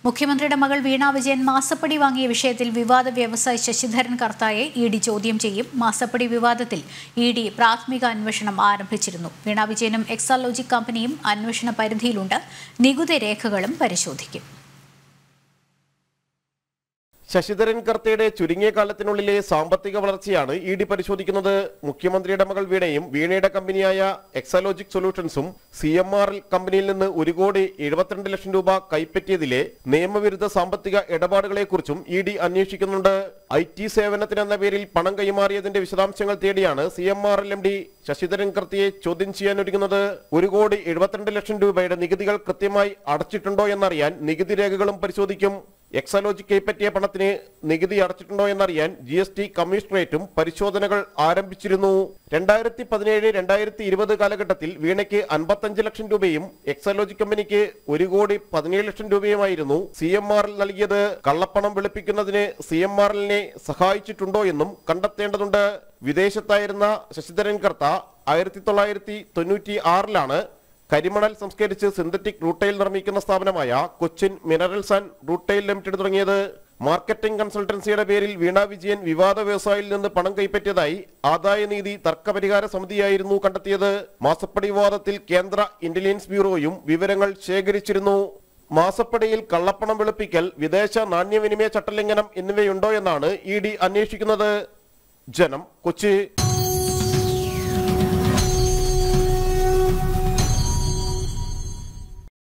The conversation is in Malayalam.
മുഖ്യമന്ത്രിയുടെ മകൾ വീണ വിജയൻ മാസപ്പടി വാങ്ങിയ വിഷയത്തിൽ വിവാദ വ്യവസായി ശശിധരൻ കർത്തായെ ഇ ഡി ചോദ്യം ചെയ്യും മാസപ്പടി വിവാദത്തിൽ ഇ ഡി പ്രാഥമിക അന്വേഷണം ആരംഭിച്ചിരുന്നു വീണ വിജയനും എക്സാലോജിക് കമ്പനിയും അന്വേഷണ പരിധിയിലുണ്ട് നികുതി രേഖകളും പരിശോധിക്കും ശശിധരൻ കർത്തയുടെ ചുരുങ്ങിയ കാലത്തിനുള്ളിലെ സാമ്പത്തിക വളർച്ചയാണ് ഇ ഡി പരിശോധിക്കുന്നത് മുഖ്യമന്ത്രിയുടെ മകൾ വീണയും വീണയുടെ കമ്പനിയായ എക്സാലോജിക് സൊല്യൂഷൻസും സി എം ആർ എൽ കമ്പനിയിൽ നിന്ന് ഒരു കോടി എഴുപത്തിരണ്ട് ലക്ഷം രൂപ കൈപ്പറ്റിയതിലെ നിയമവിരുദ്ധ സാമ്പത്തിക ഇടപാടുകളെക്കുറിച്ചും ഇ ഡി അന്വേഷിക്കുന്നുണ്ട് ഐ ടി സേവനത്തിനെന്ന പേരിൽ പണം കൈമാറിയതിന്റെ വിശദാംശങ്ങൾ തേടിയാണ് C M R L M D Sasidharan കർത്തിയെ ചോദ്യം ചെയ്യാനൊരുങ്ങുന്നത് ഒരു കോടി എഴുപത്തിരണ്ട് ലക്ഷം രൂപയുടെ നികുതികൾ കൃത്യമായി അടച്ചിട്ടുണ്ടോ എന്നറിയാൻ നികുതി രേഖകളും പരിശോധിക്കും എക്സലോജിക്ക് കൈപ്പറ്റിയ പണത്തിന് നികുതി അടച്ചിട്ടുണ്ടോ എന്നറിയാൻ ജി എസ് ടി കമ്മീഷണറേറ്റും പരിശോധനകൾ ആരംഭിച്ചിരുന്നു രണ്ടായിരത്തി പതിനേഴ് രണ്ടായിരത്തി ഇരുപത് കാലഘട്ടത്തിൽ വീണയ്ക്ക് അൻപത്തഞ്ച് ലക്ഷം രൂപയും എക്സലോജി കമ്പനിക്ക് ഒരു കോടി പതിനേഴ് ലക്ഷം രൂപയുമായിരുന്നു സി എം ആറിൽ നൽകിയത് കള്ളപ്പണം വെളുപ്പിക്കുന്നതിന് സി എം ആറിനെ സഹായിച്ചിട്ടുണ്ടോ എന്നും കണ്ടെത്തേണ്ടതുണ്ട് വിദേശത്തായിരുന്ന ശശിധരൻ കർത്ത ആയിരത്തി തൊള്ളായിരത്തി തൊണ്ണൂറ്റി ആറിലാണ് കരിമണൽ സംസ്കരിച്ച് സിന്തറ്റിക് റൂട്ടൈൽ നിർമ്മിക്കുന്ന സ്ഥാപനമായ Cochin minerals and rutile limited തുടങ്ങിയത് മാർക്കറ്റിംഗ് കൺസൾട്ടൻസിയുടെ പേരിൽ വീണ വിജയൻ വിവാദ വ്യവസായിയിൽ നിന്ന് പണം കൈപ്പറ്റിയതായി ആദായനീതി തർക്കപരിഹാര സമിതിയായിരുന്നു കണ്ടെത്തിയത് മാസപ്പടി വിവാദത്തിൽ കേന്ദ്ര ഇന്റലിജൻസ് ബ്യൂറോയും വിവരങ്ങൾ ശേഖരിച്ചിരുന്നു മാസപ്പടിയിൽ കള്ളപ്പണം വെളുപ്പിക്കൽ വിദേശ നാണ്യവിനിമയ ചട്ടലംഘനം എന്നിവയുണ്ടോ എന്നാണ് ഇ ഡി അന്വേഷിക്കുന്നത് ജനം കൊച്ചി